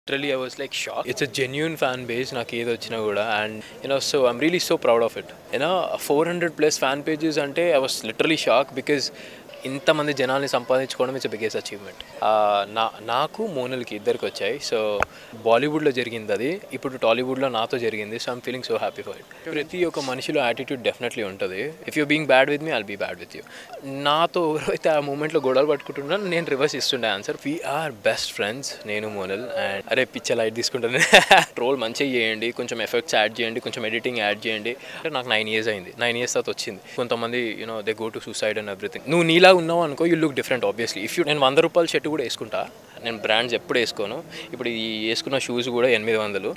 Literally I was like shock it's a genuine fan base నాకు ఏది వచ్చినా కూడా and you know so I'm really so proud of it you know four hundred plus fan pages అంటే I was literally shock because ఇంతమంది జనాల్ని సంపాదించుకోవడం it's biggest achievement నా నాకు మోనల్కి ఇద్దరికి వచ్చాయి సో బాలీవుడ్లో జరిగింది అది ఇప్పుడు టాలీవుడ్లో నాతో జరిగింది so I'm feeling so happy for it ప్రతి ఒక్క మనిషిలో యాటిట్యూడ్ డెఫినెట్లీ ఉంటుంది if you being bad with me I'll be bad with you నాతో ఎవరైతే ఆ మూమెంట్లో గొడవలు పట్టుకుంటున్నాను నేను రివర్స్ ఇస్తుండే ఆన్సర్ వీఆర్ బెస్ట్ ఫ్రెండ్స్ నేను మోనల్ అండ్ అరే పిచ్చ లైట్ తీసుకుంటాను రోల్ మంచిగా చేయండి కొంచెం ఎఫెక్ట్స్ యాడ్ చేయండి కొంచెం ఎడిటింగ్ యాడ్ చేయండి అంటే నాకు నైన్ ఇయర్స్ అయింది నైన్ ఇయర్స్ తర్వాత వచ్చింది కొంతమంది you know they go to suicide and everything నువ్వు నీలా ఉన్నావు అనుకో you look different obviously if you నేను వంద రూపాయల షర్ట్ కూడా వేసుకుంటా నేను బ్రాండ్స్ ఎప్పుడు వేసుకోను ఇప్పుడు ఈ వేసుకున్న షూస్ కూడా ఎనిమిది వందలు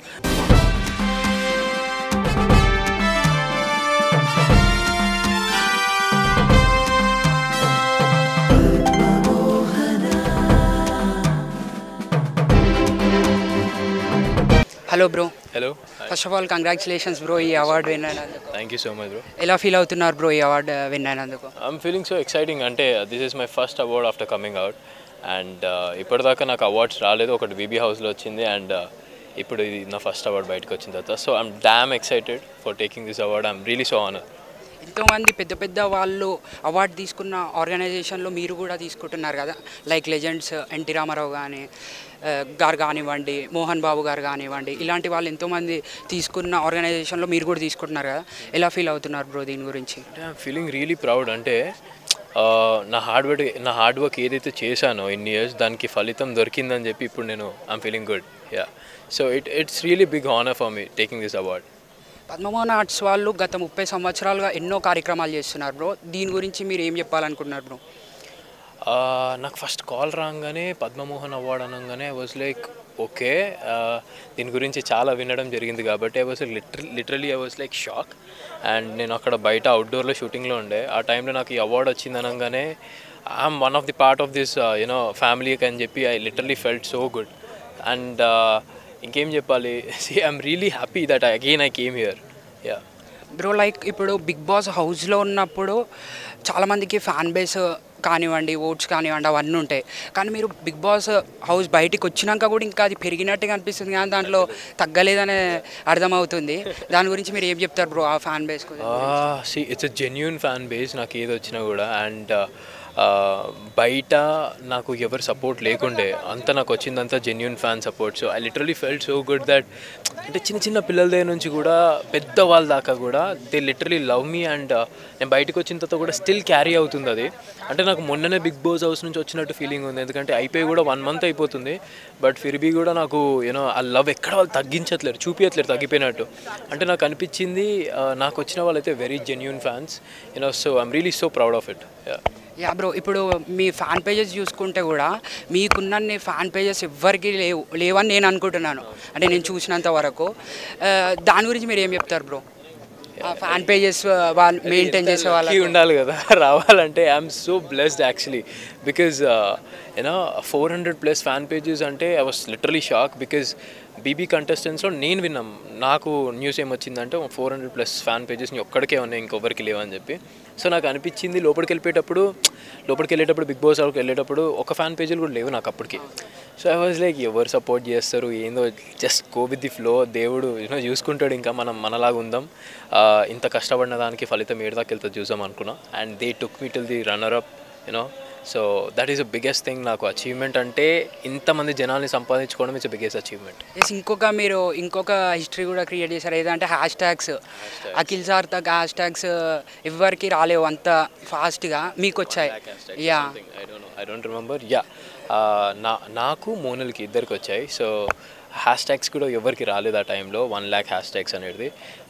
hello bro hello first of all congratulations bro ఈ అవార్డు విన్ అయినందుకు thank you so much bro ఎలా ఫీల్ అవుతున్నారు బ్రో ఈ అవార్డు విన్ అయినందుకు ఐఎమ్ ఫీలింగ్ సో ఎక్సైటింగ్ అంటే this is my first award after coming out and ఇప్పటిదాకా నాకు awards రాలేదు ఒకటి బీబీ హౌస్లో వచ్చింది అండ్ ఇప్పుడు ఇది నా ఫస్ట్ అవార్డ్ బయటకు వచ్చిన తర్వాత so I'm damn excited for taking this award I'm really so honour ఎంతోమంది పెద్ద పెద్ద వాళ్ళు అవార్డు తీసుకున్న ఆర్గనైజేషన్లో మీరు కూడా తీసుకుంటున్నారు కదా లైక్ లెజెండ్స్ ఎన్టీ రామారావు కానీ ఆ, గారు కానివ్వండి మోహన్ బాబు గారు కానివ్వండి ఇలాంటి వాళ్ళు ఎంతోమంది తీసుకున్న ఆర్గనైజేషన్లో మీరు కూడా తీసుకుంటున్నారు కదా ఎలా ఫీల్ అవుతున్నారు బ్రో దీని గురించి అంటే ఐఎమ్ ఫీలింగ్ రియలీ ప్రౌడ్ అంటే ఆ, నా హార్డ్ వర్క్ నా హార్డ్ వర్క్ ఏదైతే చేశానో ఇన్ని ఇయర్స్ దానికి ఫలితం దొరికిందని చెప్పి ఇప్పుడు నేను I'm feeling good ya so it it's really big honour for me taking this award Padmamohan arts వాళ్ళు గత ముప్పై సంవత్సరాలుగా ఎన్నో కార్యక్రమాలు చేస్తున్నారు బ్రో దీని గురించి మీరు ఏం చెప్పాలనుకుంటున్నారు బ్రో ఆ, నాకు ఫస్ట్ కాల్ రాగానే పద్మమోహన్ అవార్డ్ అనగానే ఐ వాజ్ లైక్ ఓకే దీని గురించి చాలా వినడం జరిగింది కాబట్టి I was literal literally I was like shock and నేను అక్కడ బయట అవుట్డోర్లో షూటింగ్లో ఉండే ఆ టైంలో నాకు ఈ అవార్డ్ వచ్చింది అనగానే I'm one of the part of this you know ఫ్యామిలీకి అని చెప్పి I literally felt so good and ఇంకేం చెప్పాలి see I'm really happy that again I came here ya bro like ఇప్పుడు బిగ్ బాస్ హౌస్లో ఉన్నప్పుడు చాలామందికి ఫ్యాన్ బేస్ కానివ్వండి ఓట్స్ కానివ్వండి అవన్నీ ఉంటాయి కానీ మీరు బిగ్ బాస్ హౌస్ బయటికి వచ్చినాక కూడా ఇంకా అది పెరిగినట్టుగా అనిపిస్తుంది కానీ దాంట్లో తగ్గలేదనే అర్థమవుతుంది దాని గురించి మీరు ఏం చెప్తారు బ్రో ఆ fan base see it's a genuine fan base నాకు ఏది వచ్చినా కూడా అండ్ బయట నాకు ఎవరు సపోర్ట్ లేకుండే అంత నాకు వచ్చిందంతా genuine fan support so I literally felt so good that అంటే చిన్న చిన్న పిల్లల దగ్గర నుంచి కూడా పెద్ద వాళ్ళ దాకా కూడా they literally love me and నేను బయటకు వచ్చిన తర్వాత కూడా స్టిల్ క్యారీ అవుతుంది అది అంటే నాకు మొన్ననే బిగ్ బాస్ హౌస్ నుంచి వచ్చినట్టు ఫీలింగ్ ఉంది ఎందుకంటే అయిపోయి కూడా వన్ మంత్ అయిపోతుంది బట్ ఫిర్బీ కూడా నాకు యూనో ఆ లవ్ ఎక్కడ వాళ్ళు తగ్గించట్లేరు చూపించట్లేరు తగ్గిపోయినట్టు అంటే నాకు అనిపించింది ఆ, నాకు వచ్చిన వాళ్ళైతే very genuine fans you know so I'm really so proud of it ya bro ఇప్పుడు మీ ఫ్యాన్ పేజెస్ చూసుకుంటే కూడా మీకున్నన్ని ఫ్యాన్ పేజెస్ ఎవ్వరికి లేవు లేవని నేను అనుకుంటున్నాను అంటే నేను చూసినంత వరకు ఆ, దాని గురించి మీరు ఏం చెప్తారు బ్రో ఆ ఫ్యాన్ పేజెస్ వాళ్ళు మెయింటైన్ చేసే వాళ్ళ లక్కీ ఉండాలి కదా రావాలంటే I'm so blessed actually because you know four hundred plus fan pages అంటే I was literally shock because BB కంటెస్టెంట్స్లో నేను విన్నాం నాకు న్యూస్ ఏమొచ్చిందంటే four hundred plus fan pages ఒక్కడికే ఉన్నాయి ఇంకొకరికి లేవని చెప్పి సో నాకు అనిపించింది లోపలికి వెళ్ళిపోయేటప్పుడు లోపలికి వెళ్ళేటప్పుడు బిగ్ బాస్ వాళ్ళకి వెళ్ళేటప్పుడు ఒక ఫ్యాన్ పేజీలు కూడా లేవు నాకు అప్పటికి సో ఐ వాజ్ లైక్ ఎవరు సపోర్ట్ చేస్తారు ఏందో just go with the flow దేవుడు యూనో చూసుకుంటాడు ఇంకా మనం మనలాగా ఉందాం ఆ, ఇంత కష్టపడిన దానికి ఫలితం ఏడు దాకా వెళ్తుంది చూసాం అనుకున్నా and they took me till the runner up you know so that is the biggest thing నాకు అచీవ్మెంట్ అంటే ఇంతమంది జనాల్ని సంపాదించుకోవడం ఇట్స్ బిగ్గెస్ట్ అచీవ్మెంట్ ఎస్ ఇంకొక మీరు ఇంకొక హిస్టరీ కూడా క్రియేట్ చేశారు ఏదంటే హ్యాష్ ట్యాగ్స్ అఖిల్ సార్ తగ్గ హ్యాష్ ట్యాగ్స్ ఎవరికి రాలేవు అంత ఫాస్ట్గా మీకు వచ్చాయి ya I don't I don't remember ya నా నాకు మోనల్కి ఇద్దరికి వచ్చాయి సో హ్యాష్ ట్యాగ్స్ కూడా ఎవరికి రాలేదు ఆ టైంలో వన్ ల్యాక్ హ్యాష్ ట్యాగ్స్ అనేది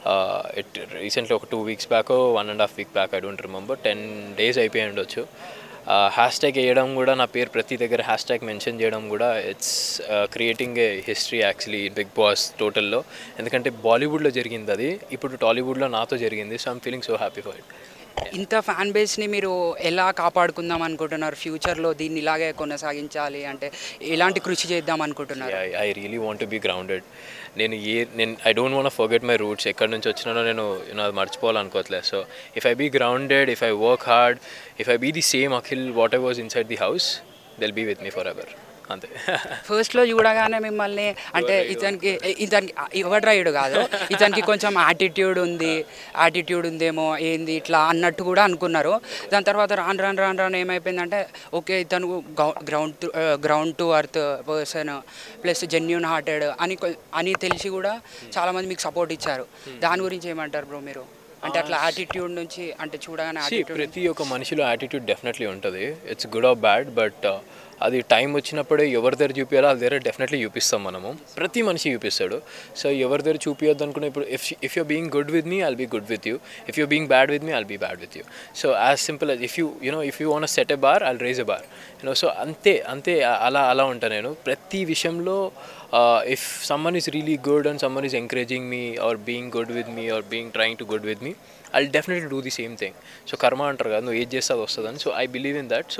ఇట్ రీసెంట్లీ ఒక two weeks back one and half week back I don't remember ten days అయిపోయి ఉండొచ్చు హ్యాష్ ట్యాగ్ వేయడం కూడా నా పేరు ప్రతి దగ్గర హ్యాష్ ట్యాగ్ మెన్షన్ చేయడం కూడా it's creating a history actually Bigg Boss టోటల్లో ఎందుకంటే బాలీవుడ్లో జరిగింది అది ఇప్పుడు టాలీవుడ్లో నాతో జరిగింది so I'm feeling so happy for it ఇంత ఫ్యాన్ బేస్ని మీరు ఎలా కాపాడుకుందాం అనుకుంటున్నారు ఫ్యూచర్లో దీన్ని ఇలాగే కొనసాగించాలి అంటే ఎలాంటి కృషి చేద్దాం అనుకుంటున్నారు I I really want to be grounded నేను ఏ నేను I don't want forget my roots ఎక్కడి నుంచి వచ్చినానో నేను నేను అది మర్చిపోవాలనుకోవట్లేదు so if I be grounded if I work hard if I be the same Akhil what I was inside the house they'll be with me for ever అంతే ఫస్ట్లో చూడగానే మిమ్మల్ని అంటే ఇతనికి ఇతనికి ఎవడు రైడు కాదు ఇతనికి కొంచెం యాటిట్యూడ్ ఉంది యాటిట్యూడ్ ఉందేమో ఏంది ఇట్లా అన్నట్టు కూడా అనుకున్నారు దాని తర్వాత రాను రాను రాను రాను ఏమైపోయిందంటే ఓకే ఇతను ground ground to earth person plus genuine hearted అని కొ- అని తెలిసి కూడా చాలామంది మీకు సపోర్ట్ ఇచ్చారు దాని గురించి ఏమంటారు బ్రో మీరు అంటే అట్లా యాటిట్యూడ్ నుంచి అంటే చూడగానే See, యాటిట్యూడ్ ప్రతి ఒక్క మనిషిలో యాటిట్యూడ్ డెఫినెట్లీ ఉంటుంది it's good or bad but అది టైం వచ్చినప్పుడే ఎవరి దగ్గర చూపించాలో వాళ్ళ దగ్గర డెఫినెట్లీ చూపిస్తాం మనము ప్రతి మనిషి చూపిస్తాడు సో ఎవరి దగ్గర చూపించొద్దు అనుకున్న ఇప్పుడు if if you being good with me I'll be good with you if you being bad with me I'll be bad with you so as simple as if you you know if you want set a bar I'll raise a bar you know so అంతే అంతే అ- అలా అలా ఉంటాను నేను ప్రతి విషయంలో if someone is really good and someone is encouraging me or being good with me or being trying to good with me I definitely do the same thing so karma అంటారు కదా నువ్వు ఏది చేస్తే అది వస్తుందని so I believe in that so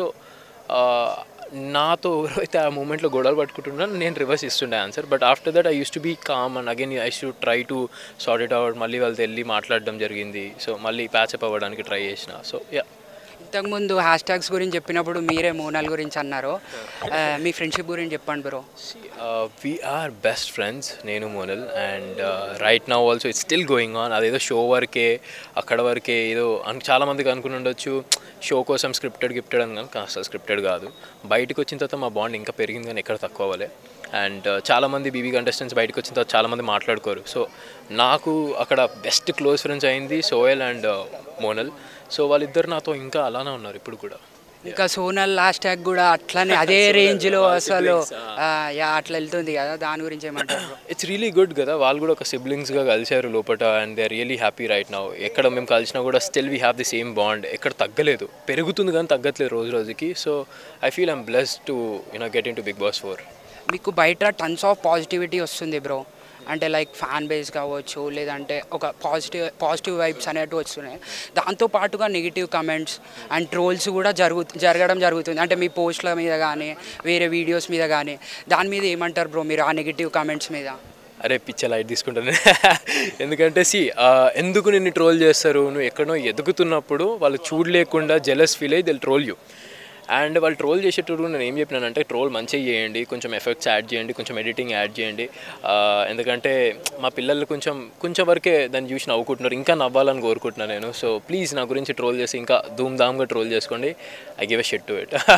నాతో ఎవరైతే ఆ మూమెంట్లో గొడవలు పట్టుకుంటున్నాను నేను రివర్స్ ఇస్తుండే answer but after that I use to be calm and again I should try to sort it out మళ్ళీ వాళ్ళతో వెళ్ళి మాట్లాడడం జరిగింది సో మళ్ళీ ప్యాచప్ అవ్వడానికి ట్రై చేసిన సో యా ఇంతకుముందు హ్యాష్ ట్యాగ్స్ గురించి చెప్పినప్పుడు మీరే మోనాల్ గురించి అన్నారు ఆ, మీ ఫ్రెండ్షిప్ గురించి చెప్పండి bro we are best friends నేను Monal and right now also it's still going on అదేదో షో వరకే అక్కడ వరకే ఏదో అన్ చాలామందికి అనుకుని ఉండొచ్చు షో కోసం స్క్రిప్టెడ్ గిఫ్టెడ్ అని కానీ అసలు స్క్రిప్టెడ్ కాదు బయటకు వచ్చిన తర్వాత మా బాండ్ ఇంకా పెరిగింది కానీ ఎక్కడ తక్కువ అవ్వలే అండ్ చాలామంది బీబీ కంటెస్టెంట్స్ బయటకు వచ్చిన తర్వాత చాలామంది మాట్లాడుకోరు సో నాకు అక్కడ బెస్ట్ క్లోజ్ ఫ్రెండ్స్ అయింది సోయల్ అండ్ మోనల్ సో వాళ్ళిద్దరు నాతో ఇంకా అలానే ఉన్నారు ఇప్పుడు కూడా ఇంకా సోనల్ లాస్ట్ ట్యాగ్ కూడా అట్లానే అదే రేంజ్లో అసలు ఆ, యా అట్లా వెళ్తుంది కదా దాని గురించి ఏమంటారు bro? ఇట్స్ రియలీ గుడ్ కదా వాళ్ళు కూడా ఒక సిబ్లింగ్స్గా కలిశారు లోపల and they are really happy right now ఎక్కడ మేము కలిసినా కూడా still we have the same bond ఎక్కడ తగ్గలేదు పెరుగుతుంది కానీ తగ్గట్లేదు రోజు రోజుకి so I feel I'm bless to you know get in to Bigg Boss four మీకు బయట టన్స్ ఆఫ్ పాజిటివిటీ వస్తుంది బ్రో అంటే లైక్ ఫ్యాన్ బేస్ కావచ్చు లేదంటే ఒక పాజిటివ్ పాజిటివ్ వైబ్స్ అనేటివి వస్తున్నాయి దాంతో పాటుగా నెగిటివ్ కమెంట్స్ అండ్ ట్రోల్స్ కూడా జరుగు జరగడం జరుగుతుంది అంటే మీ పోస్ట్ల మీద కానీ వేరే వీడియోస్ మీద కానీ దాని మీద ఏమంటారు బ్రో మీరు ఆ నెగిటివ్ కమెంట్స్ మీద అరే పిచ్చ లైట్ తీసుకుంటాను ఎందుకంటే సి ఎందుకు నిన్ను ట్రోల్ చేస్తారు నువ్వు ఎక్కడో ఎదుగుతున్నప్పుడు వాళ్ళు చూడలేకుండా జెలస్ ఫీల్ అయ్యి దిల్ ట్రోల్ యూ అండ్ వాళ్ళు ట్రోల్ చేసేటప్పుడు నేను ఏం చెప్పినానంటే ట్రోల్ మంచిగా చేయండి కొంచెం ఎఫెక్ట్స్ యాడ్ చేయండి కొంచెం ఎడిటింగ్ యాడ్ చేయండి ఆ, ఎందుకంటే మా పిల్లలు కొంచెం కొంచెం వరకే దాన్ని చూసి నవ్వుకుంటున్నారు ఇంకా నవ్వాలని కోరుకుంటున్నాను నేను సో ప్లీజ్ నా గురించి ట్రోల్ చేసి ఇంకా ధూమ్ ధామ్గా ట్రోల్ చేసుకోండి I give a shit to it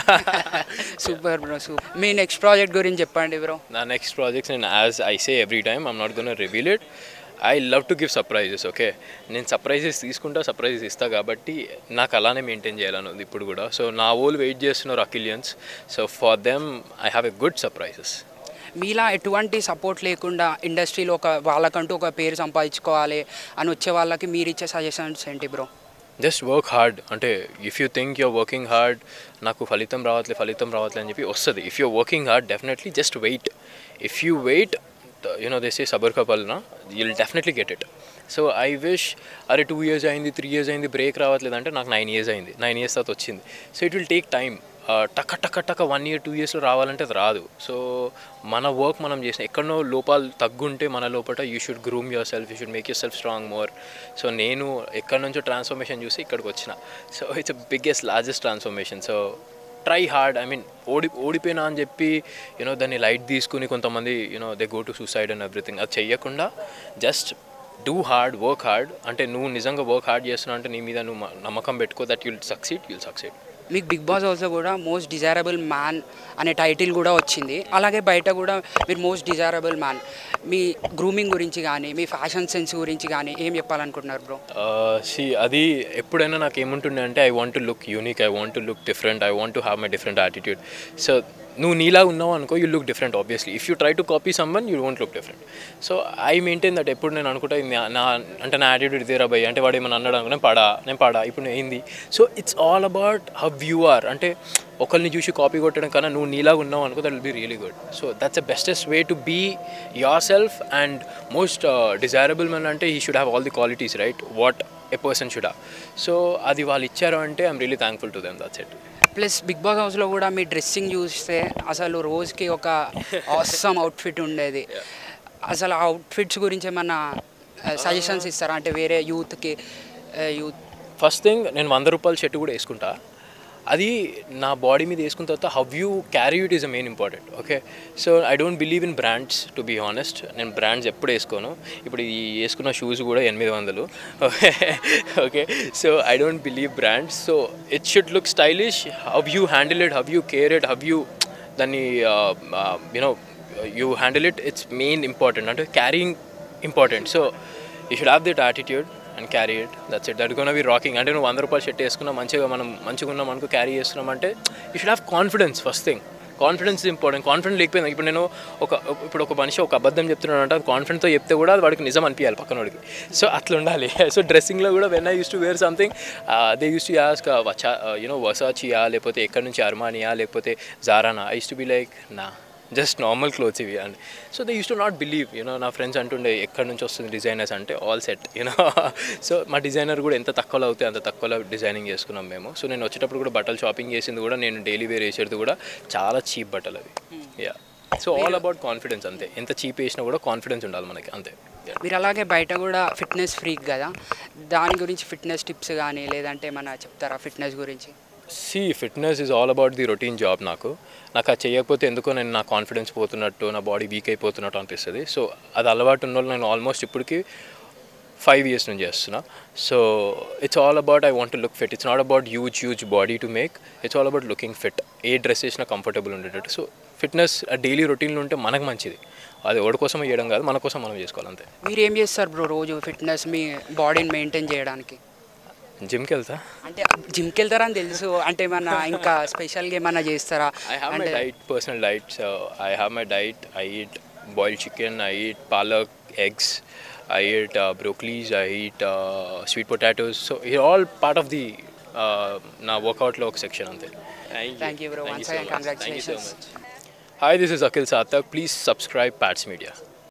super bro super మీ నెక్స్ట్ ప్రాజెక్ట్ గురించి చెప్పండి బ్రో నా నెక్స్ట్ ప్రాజెక్ట్స్ నేను as I say every time I'm not gonna reveal it I love to give surprises okay నేను surprises తీసుకుంటా surprises ఇస్తా కాబట్టి నాకు అలానే మెయింటైన్ చేయాలని ఉంది ఇప్పుడు కూడా సో నా ఓల్ వెయిట్ చేస్తున్నారు Akhilians so for them I have a good surprises మీలా ఎటువంటి సపోర్ట్ లేకుండా ఇండస్ట్రీలో ఒక వాళ్ళకంటూ ఒక పేరు సంపాదించుకోవాలి అని వచ్చే వాళ్ళకి మీరు ఇచ్చే సజెషన్స్ ఏంటి బ్రో జస్ట్ వర్క్ హార్డ్ అంటే if you think you're working hard నాకు ఫలితం రావట్లే ఫలితం రావట్లే అని చెప్పి వస్తుంది if you working hard definitely just wait if you wait you know this ఏ సబర్ కపల్నా you'll definitely get it so I wish అరే టూ ఇయర్స్ అయింది త్రీ ఇయర్స్ అయింది బ్రేక్ రావట్లేదు అంటే నాకు నైన్ ఇయర్స్ అయింది నైన్ ఇయర్స్ తర్వాత వచ్చింది so it will take time టక్క టక్క టక్క వన్ ఇయర్ టూ ఇయర్స్లో రావాలంటే అది రాదు సో మన వర్క్ మనం చేసిన ఎక్కడనో లోపాలు తగ్గుంటే మన లోపల you should groom yourself you should make yourself strong more so నేను ఎక్కడి నుంచో ట్రాన్స్ఫర్మేషన్ చూసి ఇక్కడికి వచ్చిన so it's biggest largest transformation so try hard I mean ఓడి ఓడిపోయినా అని చెప్పి యూనో దాన్ని లైట్ తీసుకుని కొంతమంది you know they go to suicide and everything అది చెయ్యకుండా just do hard work hard అంటే నువ్వు నిజంగా వర్క్ హార్డ్ చేస్తున్నావు అంటే నీ మీద నువ్వు మ- నమ్మకం పెట్టుకో that you'll succeed you'll succeed మీకు బిగ్ బాస్ హౌస్లో కూడా మోస్ట్ డిజైరబుల్ మ్యాన్ అనే టైటిల్ కూడా వచ్చింది అలాగే బయట కూడా మీరు మోస్ట్ డిజైరబుల్ మ్యాన్ మీ గ్రూమింగ్ గురించి కానీ మీ ఫ్యాషన్ సెన్స్ గురించి కానీ ఏం చెప్పాలనుకుంటున్నారు బ్రో సి అది ఎప్పుడైనా నాకు ఏముంటుండే అంటే I want to look unique I want to look different I want to have my different attitude so నువ్వు నీలా ఉన్నావు అనుకో you look different obviously if you try to copy someone you won't look different so I maintain that ఎప్పుడు నేను అనుకుంటా ఇది నా- నా అంటే నా యాటిట్యూడ్ ఇదేరా భయ్ అంటే వాడు ఏమన్నా అన్నాడు అనుకో నేను పడా నేను పడా ఇప్పుడు నేను ఏంది so it's all about how you are అంటే ఒకరిని చూసి కాపీ కొట్టడం కన్నా నువ్వు నీలా ఉన్నావు అనుకో that will be really good so that's the bestest way to be yourself and most desirable men అంటే he should have all the qualities right what a person should have so అది వాళ్ళు ఇచ్చారు అంటే I'm really thankful to them that's it plus Bigg Boss హౌస్లో కూడా మీ dressing చూస్తే అసలు రోజుకి ఒక అవసరం అవుట్ఫిట్ ఉండేది అసలు ఆ అవుట్ఫిట్స్ గురించి ఏమన్నా సజెషన్స్ ఇస్తారా అంటే వేరే యూత్కి యూత్ ఫస్ట్ థింగ్ నేను వంద రూపాయల షర్ట్ కూడా వేసుకుంటా అది నా బాడీ మీద వేసుకున్న తర్వాత how you carry it is a main important okay so I don't believe in brands to be honest నేను బ్రాండ్స్ ఎప్పుడు వేసుకోను ఇప్పుడు ఈ వేసుకున్న షూస్ కూడా ఎనిమిది వందలు okay so I don't believe brands so it should look stylish how you handle it how you care it how you దాన్ని you know you handle it it's main important అంటే carrying important so you should have దిట్ attitude and carry it that's it that gonna be rocking అంటే నువ్వు వంద రూపాయలు shirt వేసుకున్నా మంచిగా మనం మంచిగా ఉన్నాం అనుకో క్యారీ చేస్తున్నాం అంటే you should have confidence first thing confidence important confident లేకపోయింది ఇప్పుడు నేను ఒక ఇప్పుడు ఒక మనిషి ఒక అబద్ధం చెప్తున్నాడు అంటే అది కాన్ఫిడెంట్తో చెప్తే కూడా అది వాడికి నిజం అనిపించాలి పక్కనోడికి సో అట్లా ఉండాలి సో డ్రెస్సింగ్లో కూడా when I use to wear something they used to ask వచ్చా యూనో వసాచియా లేకపోతే ఎక్కడి నుంచి అర్మానియా లేకపోతే జారానా I use to be like నా జస్ట్ నార్మల్ క్లోత్స్ ఇవి and so they used to not believe you know నా ఫ్రెండ్స్ అంటుండే ఎక్కడి నుంచి వస్తుంది డిజైనర్స్ అంటే ఆల్ సెట్ యూనో సో మా డిజైనర్ కూడా ఎంత తక్కువలో అవుతాయి అంత తక్కువలో డిజైనింగ్ చేసుకున్నాం మేము సో నేను వచ్చేటప్పుడు కూడా బట్టలు షాపింగ్ చేసింది కూడా నేను డైలీ వేర్ వేసేది కూడా చాలా చీప్ బట్టలు అవి yeah so all about confidence అంతే ఎంత చీప్ వేసినా కూడా కాన్ఫిడెన్స్ ఉండాలి మనకి అంతే Yeah. మీరు అలాగే బయట కూడా ఫిట్నెస్ ఫ్రీక్ కదా దాని గురించి ఫిట్నెస్ టిప్స్ కానీ లేదంటే మన చెప్తారా ఫిట్నెస్ గురించి see fitness is all about the routine job నాకు నాకు అది చేయకపోతే ఎందుకో నేను నా కాన్ఫిడెన్స్ పోతున్నట్టు నా బాడీ వీక్ అయిపోతున్నట్టు అనిపిస్తుంది సో అది అలవాటు ఉన్న వాళ్ళు నేను ఆల్మోస్ట్ ఇప్పటికి ఫైవ్ ఇయర్స్ నుంచి చేస్తున్నా so it's all about I want look fit it's not about huge huge body to make it's all about looking fit ఏ డ్రెస్ వేసినా కంఫర్టబుల్ ఉండేటట్టు సో ఫిట్నెస్ డైలీ రొటీన్లో ఉంటే మనకు మంచిది అది ఎవరి కోసం చేయడం కాదు మన కోసం మనం చేసుకోవాలి అంతే మీరు ఏం చేస్తారు బ్రో రోజు ఫిట్నెస్ మీ బాడీని మెయింటైన్ చేయడానికి జిమ్కి వెళ్తా అంటే జిమ్కి వెళ్తారని తెలుసు అంటే ఏమన్నా ఇంకా స్పెషల్గా ఏమన్నా చేస్తారా I have my అంటే diet, personal diet. So I have my diet. I eat boiled chicken. I eat palak, eggs. I eat uh, broccolis. I eat uh, sweet potatoes. So it's all part of the uh, నా workout log section అంతే Thank you, bro. Once again, Thank you so congratulations. much. Hi, this is Akhil Satak. Please subscribe Pats Media.